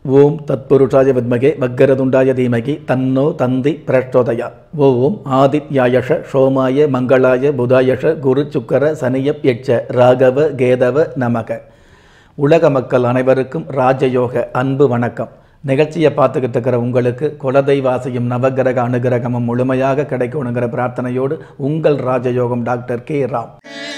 ஓம் தத்புருஷாய வித்மகே வக்கரதுண்டாய தீமகி தன்னோ தந்தி பிரச்சோதயா ஓம் ஆதித்யாயஷ சோமாய மங்களாய புதாயஷ குரு சுக்கர சனியப் எச்ச ராகவ கேதவ நமக உலக மக்கள் அனைவருக்கும் ராஜயோக அன்பு வணக்கம் நிகழ்ச்சியை பார்த்துக்கிட்டு இருக்கிற உங்களுக்கு குலதெய்வாசியும் நவகிரக அனுகிரகமும் முழுமையாக கிடைக்கணுங்கிற பிரார்த்தனையோடு உங்கள் ராஜயோகம் டாக்டர் கே ராம்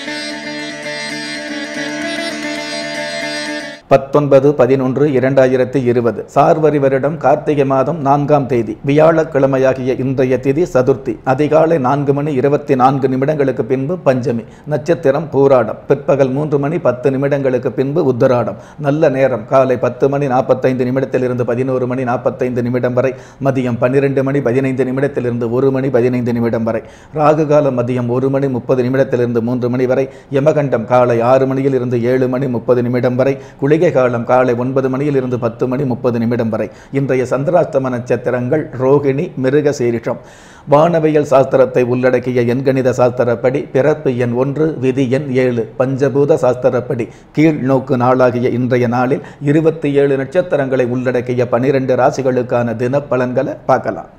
பத்தொன்பது பதினொன்று இரண்டாயிரத்தி இருபது சார்வரி வருடம் கார்த்திகை மாதம் நான்காம் தேதி வியாழக்கிழமையாகிய இன்றைய திதி சதுர்த்தி அதிகாலை நான்கு மணி இருபத்தி நான்கு நிமிடங்களுக்கு பின்பு பஞ்சமி நட்சத்திரம் பூராடம் பிற்பகல் மூன்று மணி பத்து நிமிடங்களுக்கு பின்பு உத்தராடம் நல்ல நேரம் காலை பத்து மணி நாற்பத்தைந்து நிமிடத்திலிருந்து பதினோரு மணி நாற்பத்தைந்து நிமிடம் வரை மதியம் பன்னிரெண்டு மணி பதினைந்து நிமிடத்திலிருந்து ஒரு மணி பதினைந்து நிமிடம் வரை ராகு காலம் மதியம் ஒரு மணி முப்பது நிமிடத்திலிருந்து மூன்று மணி வரை யமகண்டம் காலை ஆறு மணியில் இருந்து ஏழு மணி முப்பது நிமிடம் வரை குளிகை காலம் காலை ஒன்பது மணியில் இருந்து பத்து மணி முப்பது நிமிடம் வரை இன்றைய சந்திராஷ்டம நட்சத்திரங்கள் ரோகிணி மிருக சீரிஷம் வானவியல் சாஸ்திரத்தை உள்ளடக்கிய எண்கணித சாஸ்திரப்படி பிறப்பு எண் ஒன்று விதி எண் ஏழு பஞ்சபூத சாஸ்திரப்படி கீழ் நோக்கு நாளாகிய இன்றைய நாளில் இருபத்தி ஏழு நட்சத்திரங்களை உள்ளடக்கிய பனிரெண்டு ராசிகளுக்கான தினப்பலன்களை பார்க்கலாம்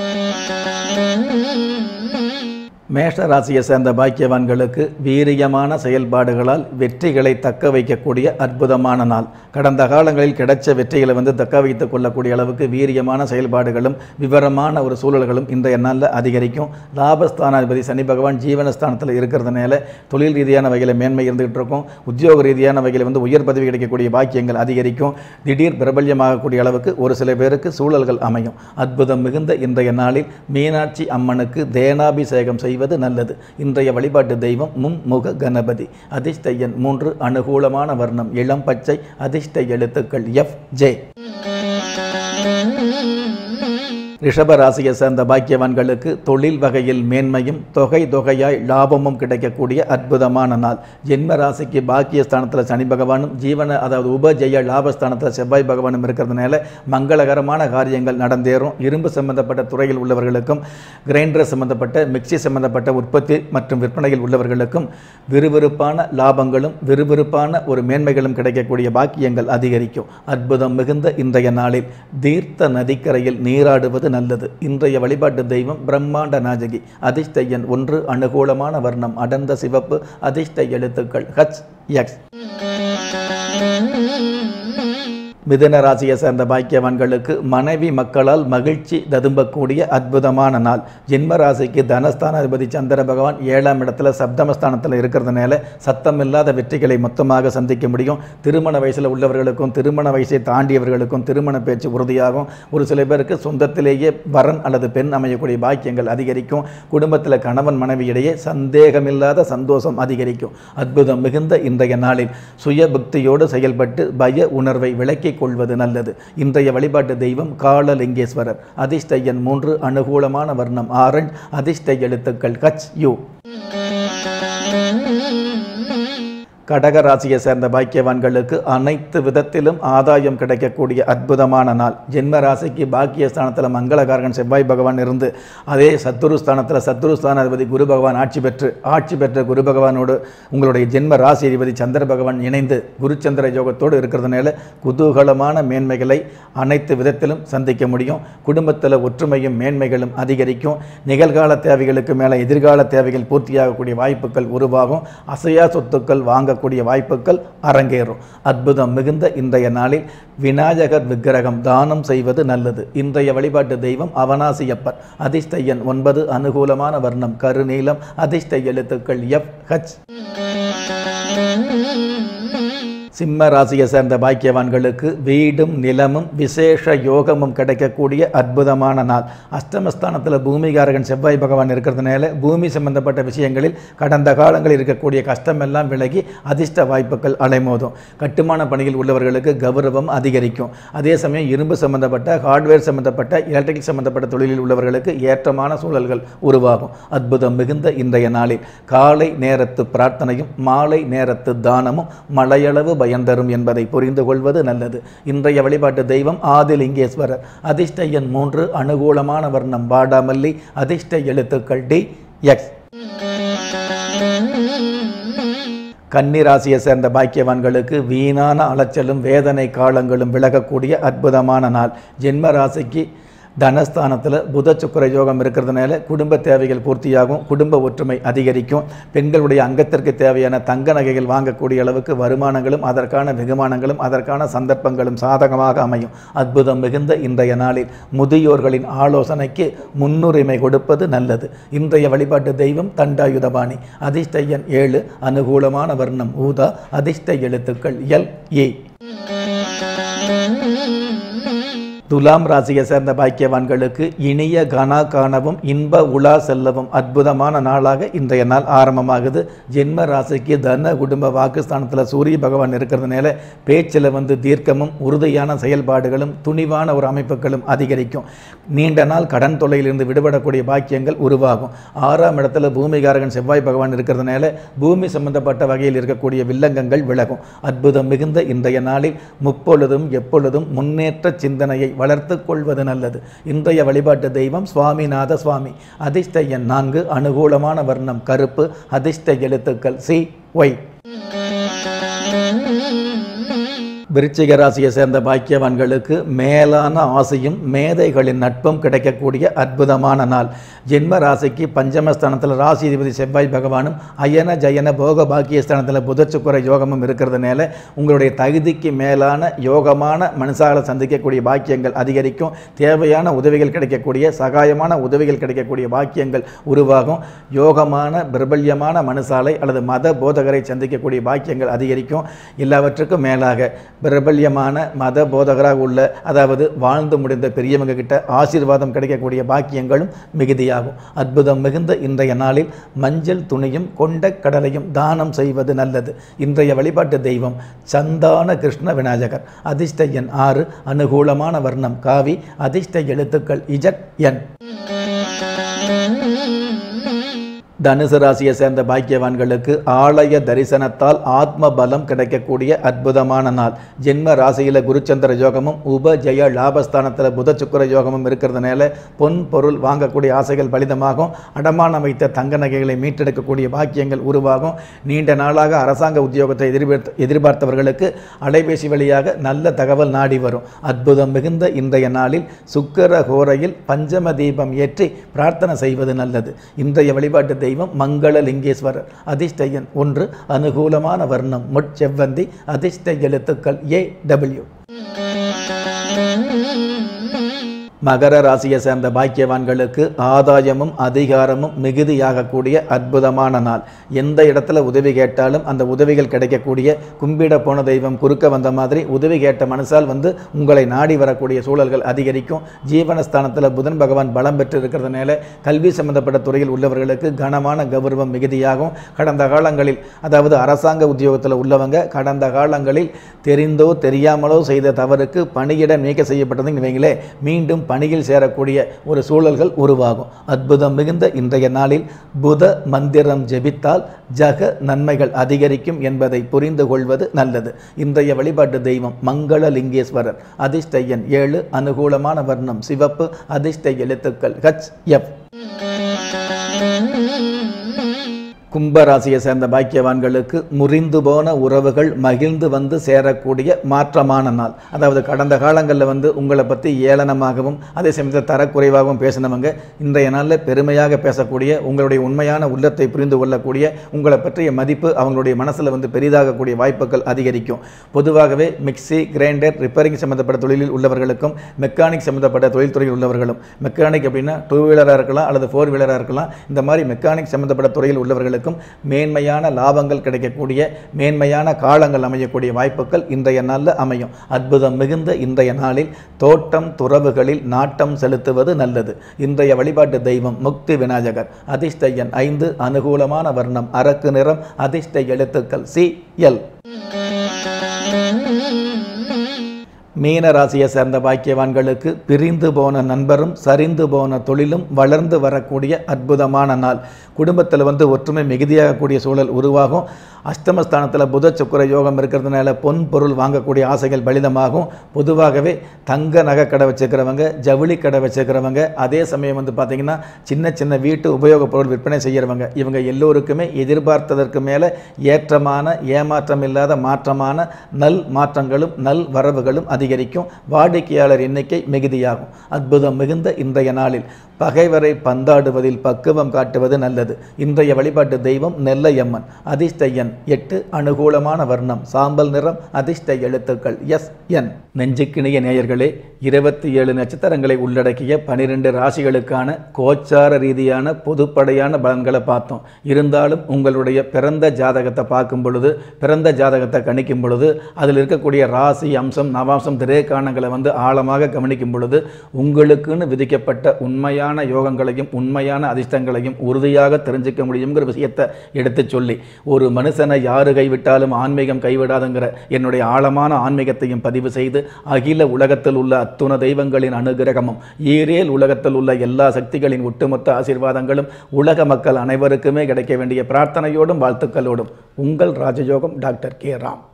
மேஷ ராசியை சேர்ந்த பாக்கியவான்களுக்கு வீரியமான செயல்பாடுகளால் வெற்றிகளை தக்க வைக்கக்கூடிய அற்புதமான நாள் கடந்த காலங்களில் கிடைச்ச வெற்றிகளை வந்து தக்க வைத்துக் கொள்ளக்கூடிய அளவுக்கு வீரியமான செயல்பாடுகளும் விவரமான ஒரு சூழல்களும் இன்றைய நாளில் அதிகரிக்கும் லாபஸ்தானாதிபதி சனி பகவான் ஜீவனஸ்தானத்தில் இருக்கிறதுனால தொழில் ரீதியான வகையில் மேன்மை இருந்துகிட்டு இருக்கும் உத்தியோக ரீதியான வகையில் வந்து உயர் பதவி கிடைக்கக்கூடிய பாக்கியங்கள் அதிகரிக்கும் திடீர் பிரபல்யமாகக்கூடிய அளவுக்கு ஒரு சில பேருக்கு சூழல்கள் அமையும் அற்புதம் மிகுந்த இன்றைய நாளில் மீனாட்சி அம்மனுக்கு தேனாபிஷேகம் செய்வது நல்லது இன்றைய வழிபாட்டு தெய்வம் மும்முக கணபதி அதிர்ஷ்ட எண் மூன்று அனுகூலமான வர்ணம் இளம் பச்சை அதிர்ஷ்ட எழுத்துக்கள் எஃப் ஜே ரிஷப ராசியை சேர்ந்த பாக்கியவான்களுக்கு தொழில் வகையில் மேன்மையும் தொகை தொகையாய் லாபமும் கிடைக்கக்கூடிய அற்புதமான நாள் ஜென்ம ராசிக்கு பாக்கியஸ்தானத்தில் சனி பகவானும் ஜீவன அதாவது உபஜெய லாபஸ்தானத்தில் செவ்வாய் பகவானும் இருக்கிறதுனால மங்களகரமான காரியங்கள் நடந்தேறும் இரும்பு சம்பந்தப்பட்ட துறையில் உள்ளவர்களுக்கும் கிரைண்டர் சம்பந்தப்பட்ட மிக்சி சம்பந்தப்பட்ட உற்பத்தி மற்றும் விற்பனையில் உள்ளவர்களுக்கும் விறுவிறுப்பான லாபங்களும் விறுவிறுப்பான ஒரு மேன்மைகளும் கிடைக்கக்கூடிய பாக்கியங்கள் அதிகரிக்கும் அற்புதம் மிகுந்த இன்றைய நாளில் தீர்த்த நதிக்கரையில் நீராடுவது நல்லது இன்றைய வழிபாட்டு தெய்வம் பிரம்மாண்ட நாயகி அதிர்ஷ்ட எண் ஒன்று அனுகூலமான வர்ணம் அடர்ந்த சிவப்பு அதிர்ஷ்ட எழுத்துக்கள் ஹச் எக்ஸ் மிதுன ராசியை சேர்ந்த பாக்கியவான்களுக்கு மனைவி மக்களால் மகிழ்ச்சி ததும்பக்கூடிய அற்புதமான நாள் ஜென்ம ராசிக்கு தனஸ்தானாதிபதி சந்திர பகவான் ஏழாம் இடத்துல சப்தமஸ்தானத்தில் இருக்கிறதுனால சத்தமில்லாத வெற்றிகளை மொத்தமாக சந்திக்க முடியும் திருமண வயசில் உள்ளவர்களுக்கும் திருமண வயசை தாண்டியவர்களுக்கும் திருமண பேச்சு உறுதியாகும் ஒரு சில பேருக்கு சொந்தத்திலேயே வரன் அல்லது பெண் அமையக்கூடிய பாக்கியங்கள் அதிகரிக்கும் குடும்பத்தில் கணவன் மனைவி இடையே சந்தேகமில்லாத சந்தோஷம் அதிகரிக்கும் அற்புதம் மிகுந்த இன்றைய நாளில் சுய புக்தியோடு செயல்பட்டு பய உணர்வை விலக்கி கொள்வது நல்லது இன்றைய வழிபாட்டு தெய்வம் காலலிங்கேஸ்வரர் அதிர்ஷ்ட எண் மூன்று அனுகூலமான வர்ணம் ஆரஞ்ச் அதிர்ஷ்ட எழுத்துக்கள் கச் யூ கடக ராசியை சேர்ந்த பாக்கியவான்களுக்கு அனைத்து விதத்திலும் ஆதாயம் கிடைக்கக்கூடிய அற்புதமான நாள் ஜென்ம ராசிக்கு பாக்கியஸ்தானத்தில் மங்களகாரகன் செவ்வாய் பகவான் இருந்து அதே சத்துரு ஸ்தானத்தில் சத்துரு ஸ்தானாதிபதி குரு பகவான் ஆட்சி பெற்று ஆட்சி பெற்ற குரு பகவானோடு உங்களுடைய ஜென்ம ராசி அதிபதி சந்திர பகவான் இணைந்து குருச்சந்திர யோகத்தோடு இருக்கிறதுனால குதூகலமான மேன்மைகளை அனைத்து விதத்திலும் சந்திக்க முடியும் குடும்பத்தில் ஒற்றுமையும் மேன்மைகளும் அதிகரிக்கும் நிகழ்கால தேவைகளுக்கு மேலே எதிர்கால தேவைகள் பூர்த்தியாகக்கூடிய வாய்ப்புகள் உருவாகும் அசையா சொத்துக்கள் வாங்க கூடிய வாய்ப்புகள் அரங்கேறும் அற்புதம் மிகுந்த இன்றைய நாளில் விநாயகர் விக்கிரகம் தானம் செய்வது நல்லது இன்றைய வழிபாட்டு தெய்வம் அவனாசியப்பர் அதிர்ஷ்ட எண் ஒன்பது அனுகூலமான வர்ணம் கருநீலம் அதிர்ஷ்ட எழுத்துக்கள் எஃப் ஹச் சிம்ம ராசியை சேர்ந்த பாக்கியவான்களுக்கு வீடும் நிலமும் விசேஷ யோகமும் கிடைக்கக்கூடிய அற்புதமான நாள் அஷ்டமஸ்தானத்தில் பூமிகாரகன் செவ்வாய் பகவான் இருக்கிறதுனால பூமி சம்பந்தப்பட்ட விஷயங்களில் கடந்த காலங்களில் இருக்கக்கூடிய கஷ்டமெல்லாம் விலகி அதிர்ஷ்ட வாய்ப்புகள் அலைமோதும் கட்டுமான பணியில் உள்ளவர்களுக்கு கௌரவம் அதிகரிக்கும் அதே சமயம் இரும்பு சம்பந்தப்பட்ட ஹார்ட்வேர் சம்பந்தப்பட்ட எலக்ட்ரிக்கல் சம்பந்தப்பட்ட தொழிலில் உள்ளவர்களுக்கு ஏற்றமான சூழல்கள் உருவாகும் அற்புதம் மிகுந்த இன்றைய நாளில் காலை நேரத்து பிரார்த்தனையும் மாலை நேரத்து தானமும் மலையளவு பயன் தரும் என்பதை புரிந்து கொள்வது நல்லது இன்றைய வழிபாட்டு தெய்வம் ஆதிலிங்கேஸ்வரர் அதிர்ஷ்ட எண் மூன்று அனுகூலமான வர்ணம் வாடாமல்லி அதிர்ஷ்ட எழுத்துக்கள் டி எக்ஸ் கன்னி ராசியை சேர்ந்த பாக்கியவான்களுக்கு வீணான அலைச்சலும் வேதனை காலங்களும் விலகக்கூடிய அற்புதமான நாள் ஜென்ம ராசிக்கு தனஸ்தானத்தில் புத சுக்கர யோகம் இருக்கிறதுனால குடும்ப தேவைகள் பூர்த்தியாகும் குடும்ப ஒற்றுமை அதிகரிக்கும் பெண்களுடைய அங்கத்திற்கு தேவையான தங்க நகைகள் வாங்கக்கூடிய அளவுக்கு வருமானங்களும் அதற்கான வெகுமானங்களும் அதற்கான சந்தர்ப்பங்களும் சாதகமாக அமையும் அற்புதம் மிகுந்த இன்றைய நாளில் முதியோர்களின் ஆலோசனைக்கு முன்னுரிமை கொடுப்பது நல்லது இன்றைய வழிபாட்டு தெய்வம் தண்டாயுதபாணி அதிர்ஷ்ட எண் ஏழு அனுகூலமான வர்ணம் ஊதா அதிர்ஷ்ட எழுத்துக்கள் எல் ஏ துலாம் ராசியை சேர்ந்த பாக்கியவான்களுக்கு இனிய கனா காணவும் இன்ப உலா செல்லவும் அற்புதமான நாளாக இன்றைய நாள் ஆரம்பமாகுது ஜென்ம ராசிக்கு தன குடும்ப வாக்குஸ்தானத்தில் சூரிய பகவான் இருக்கிறதுனால பேச்சில் வந்து தீர்க்கமும் உறுதியான செயல்பாடுகளும் துணிவான ஒரு அமைப்புகளும் அதிகரிக்கும் நீண்ட நாள் கடன் தொல்லையிலிருந்து விடுபடக்கூடிய பாக்கியங்கள் உருவாகும் ஆறாம் இடத்துல பூமிகாரகன் செவ்வாய் பகவான் இருக்கிறதுனால பூமி சம்பந்தப்பட்ட வகையில் இருக்கக்கூடிய வில்லங்கங்கள் விலகும் அற்புதம் மிகுந்த இன்றைய நாளில் முப்பொழுதும் எப்பொழுதும் முன்னேற்ற சிந்தனையை வளர்த்து கொள்வது நல்லது இன்றைய வழிபாட்டு தெய்வம் சுவாமிநாத சுவாமி அதிர்ஷ்ட எண் நான்கு அனுகூலமான வர்ணம் கருப்பு அதிர்ஷ்ட எழுத்துக்கள் சி ஒய் விருச்சிக ராசியை சேர்ந்த பாக்கியவான்களுக்கு மேலான ஆசையும் மேதைகளின் நட்பும் கிடைக்கக்கூடிய அற்புதமான நாள் ஜென்ம ராசிக்கு பஞ்சமஸ்தானத்தில் ராசிதிபதி செவ்வாய் பகவானும் அயன ஜயன போக பாக்கியஸ்தானத்தில் புதச்சுக்குற யோகமும் இருக்கிறதுனால உங்களுடைய தகுதிக்கு மேலான யோகமான மனுஷால சந்திக்கக்கூடிய பாக்கியங்கள் அதிகரிக்கும் தேவையான உதவிகள் கிடைக்கக்கூடிய சகாயமான உதவிகள் கிடைக்கக்கூடிய பாக்கியங்கள் உருவாகும் யோகமான பிரபல்யமான மனுசாலை அல்லது மத போதகரை சந்திக்கக்கூடிய பாக்கியங்கள் அதிகரிக்கும் எல்லாவற்றுக்கும் மேலாக பிரபல்யமான மத போதகராக உள்ள அதாவது வாழ்ந்து முடிந்த பெரியவங்க கிட்ட ஆசீர்வாதம் கிடைக்கக்கூடிய பாக்கியங்களும் மிகுதியாகும் அற்புதம் மிகுந்த இன்றைய நாளில் மஞ்சள் துணியும் கொண்ட கடலையும் தானம் செய்வது நல்லது இன்றைய வழிபாட்டு தெய்வம் சந்தான கிருஷ்ண விநாயகர் அதிர்ஷ்ட எண் ஆறு அனுகூலமான வர்ணம் காவி அதிர்ஷ்ட எழுத்துக்கள் இஜட் என் தனுசு ராசியை சேர்ந்த பாக்கியவான்களுக்கு ஆலய தரிசனத்தால் ஆத்ம பலம் கிடைக்கக்கூடிய அற்புதமான நாள் ஜென்ம ராசியில் குருச்சந்திர யோகமும் உப ஜெய லாபஸ்தானத்தில் புத சுக்கர யோகமும் இருக்கிறதுனால பொன் பொருள் வாங்கக்கூடிய ஆசைகள் பலிதமாகும் அடமானம் வைத்த தங்க நகைகளை மீட்டெடுக்கக்கூடிய பாக்கியங்கள் உருவாகும் நீண்ட நாளாக அரசாங்க உத்தியோகத்தை எதிர்பார்த்த எதிர்பார்த்தவர்களுக்கு அலைபேசி வழியாக நல்ல தகவல் நாடி வரும் அற்புதம் மிகுந்த இன்றைய நாளில் சுக்கர ஹோரையில் பஞ்சம தீபம் ஏற்றி பிரார்த்தனை செய்வது நல்லது இன்றைய வழிபாட்டு தெய்வம் மங்கள லிங்கேஸ்வரர் அதிர்ஷ்ட எண் ஒன்று அனுகூலமான வர்ணம் முட்செவ்வந்தி அதிர்ஷ்ட எழுத்துக்கள் ஏ டபிள்யூ மகர ராசியை சேர்ந்த பாக்கியவான்களுக்கு ஆதாயமும் அதிகாரமும் மிகுதியாகக்கூடிய அற்புதமான நாள் எந்த இடத்துல உதவி கேட்டாலும் அந்த உதவிகள் கிடைக்கக்கூடிய கும்பிட போன தெய்வம் குறுக்க வந்த மாதிரி உதவி கேட்ட மனசால் வந்து உங்களை நாடி வரக்கூடிய சூழல்கள் அதிகரிக்கும் ஜீவனஸ்தானத்தில் புதன் பகவான் பலம் பெற்று இருக்கிறதுனால கல்வி சம்பந்தப்பட்ட துறையில் உள்ளவர்களுக்கு கனமான கௌரவம் மிகுதியாகும் கடந்த காலங்களில் அதாவது அரசாங்க உத்தியோகத்தில் உள்ளவங்க கடந்த காலங்களில் தெரிந்தோ தெரியாமலோ செய்த தவறுக்கு பணியிட நீக்க செய்யப்பட்டதுன்னு வைங்களே மீண்டும் பணியில் சேரக்கூடிய ஒரு சூழல்கள் உருவாகும் அற்புதம் மிகுந்த இன்றைய நாளில் புத மந்திரம் ஜெபித்தால் ஜக நன்மைகள் அதிகரிக்கும் என்பதை புரிந்து கொள்வது நல்லது இன்றைய வழிபாட்டு தெய்வம் மங்கள லிங்கேஸ்வரர் அதிர்ஷ்ட எண் ஏழு அனுகூலமான வர்ணம் சிவப்பு அதிர்ஷ்ட எழுத்துக்கள் ஹச் எஃப் கும்பராசியை சேர்ந்த பாக்கியவான்களுக்கு முறிந்து போன உறவுகள் மகிழ்ந்து வந்து சேரக்கூடிய மாற்றமான நாள் அதாவது கடந்த காலங்களில் வந்து உங்களை பற்றி ஏளனமாகவும் அதே சமயத்தில் தரக்குறைவாகவும் பேசினவங்க இன்றைய நாளில் பெருமையாக பேசக்கூடிய உங்களுடைய உண்மையான உள்ளத்தை புரிந்து கொள்ளக்கூடிய உங்களை பற்றிய மதிப்பு அவங்களுடைய மனசில் வந்து பெரிதாகக்கூடிய வாய்ப்புகள் அதிகரிக்கும் பொதுவாகவே மிக்சி கிரைண்டர் ரிப்பேரிங் சம்மந்தப்பட்ட தொழிலில் உள்ளவர்களுக்கும் மெக்கானிக் சம்மந்தப்பட்ட தொழில்துறையில் உள்ளவர்களும் மெக்கானிக் அப்படின்னா டூ வீலராக இருக்கலாம் அல்லது ஃபோர் வீலராக இருக்கலாம் இந்த மாதிரி மெக்கானிக் சம்மந்தப்பட்ட துறையில் உள்ளவர்களுக்கும் மேன்மையான லாபங்கள் கிடைக்கக்கூடிய மேன்மையான காலங்கள் அமையக்கூடிய வாய்ப்புகள் இன்றைய நாளில் அமையும் அற்புதம் மிகுந்த இன்றைய நாளில் தோட்டம் துறவுகளில் நாட்டம் செலுத்துவது நல்லது இன்றைய வழிபாட்டு தெய்வம் முக்தி விநாயகர் அதிர்ஷ்ட எண் ஐந்து அனுகூலமான வர்ணம் அரக்கு நிறம் அதிர்ஷ்ட எழுத்துக்கள் சி எல் மீன ராசியை சேர்ந்த பாக்கியவான்களுக்கு பிரிந்து போன நண்பரும் சரிந்து போன தொழிலும் வளர்ந்து வரக்கூடிய அற்புதமான நாள் குடும்பத்தில் வந்து ஒற்றுமை மிகுதியாகக்கூடிய சூழல் உருவாகும் அஷ்டமஸ்தானத்தில் புத சுக்கர யோகம் இருக்கிறதுனால பொன் பொருள் வாங்கக்கூடிய ஆசைகள் பலிதமாகும் பொதுவாகவே தங்க நகை கடை வச்சுக்கிறவங்க ஜவுளி கடை வச்சுக்கிறவங்க அதே சமயம் வந்து பார்த்திங்கன்னா சின்ன சின்ன வீட்டு உபயோகப் பொருள் விற்பனை செய்கிறவங்க இவங்க எல்லோருக்குமே எதிர்பார்த்ததற்கு மேலே ஏற்றமான ஏமாற்றம் இல்லாத மாற்றமான நல் மாற்றங்களும் நல் வரவுகளும் அதிகரிக்கும் வாடிக்கையாளர் எண்ணிக்கை மிகுதியாகும் அற்புதம் மிகுந்த இன்றைய நாளில் பகைவரை பந்தாடுவதில் பக்குவம் காட்டுவது நல்லது இன்றைய வழிபாட்டு தெய்வம் நெல்லையம்மன் அதிர்ஷ்ட எண் எட்டு அனுகூலமான வர்ணம் சாம்பல் நிறம் அதிர்ஷ்ட எழுத்துக்கள் எஸ் என் நெஞ்சுக்கிணிய நேயர்களே இருபத்தி ஏழு நட்சத்திரங்களை உள்ளடக்கிய பனிரெண்டு ராசிகளுக்கான கோச்சார ரீதியான பொதுப்படையான பலன்களை பார்த்தோம் இருந்தாலும் உங்களுடைய பிறந்த ஜாதகத்தை பார்க்கும் பொழுது பிறந்த ஜாதகத்தை கணிக்கும் பொழுது அதில் இருக்கக்கூடிய ராசி அம்சம் நவாம்சம் திரேக்காணங்களை வந்து ஆழமாக கவனிக்கும் பொழுது உங்களுக்குன்னு விதிக்கப்பட்ட உண்மையான யோகங்களையும் உண்மையான அதிர்ஷ்டங்களையும் உறுதியாக தெரிஞ்சுக்க முடியுங்கிற விஷயத்தை எடுத்துச் சொல்லி ஒரு மனுஷனை யாரு கைவிட்டாலும் ஆன்மீகம் கைவிடாதுங்கிற என்னுடைய ஆழமான ஆன்மீகத்தையும் பதிவு செய்து அகில உலகத்தில் உள்ள அத்துண தெய்வங்களின் அனுகிரகமும் ஈரேல் உலகத்தில் உள்ள எல்லா சக்திகளின் ஒட்டுமொத்த ஆசீர்வாதங்களும் உலக மக்கள் அனைவருக்குமே கிடைக்க வேண்டிய பிரார்த்தனையோடும் வாழ்த்துக்களோடும் உங்கள் ராஜயோகம் டாக்டர் கே ராம்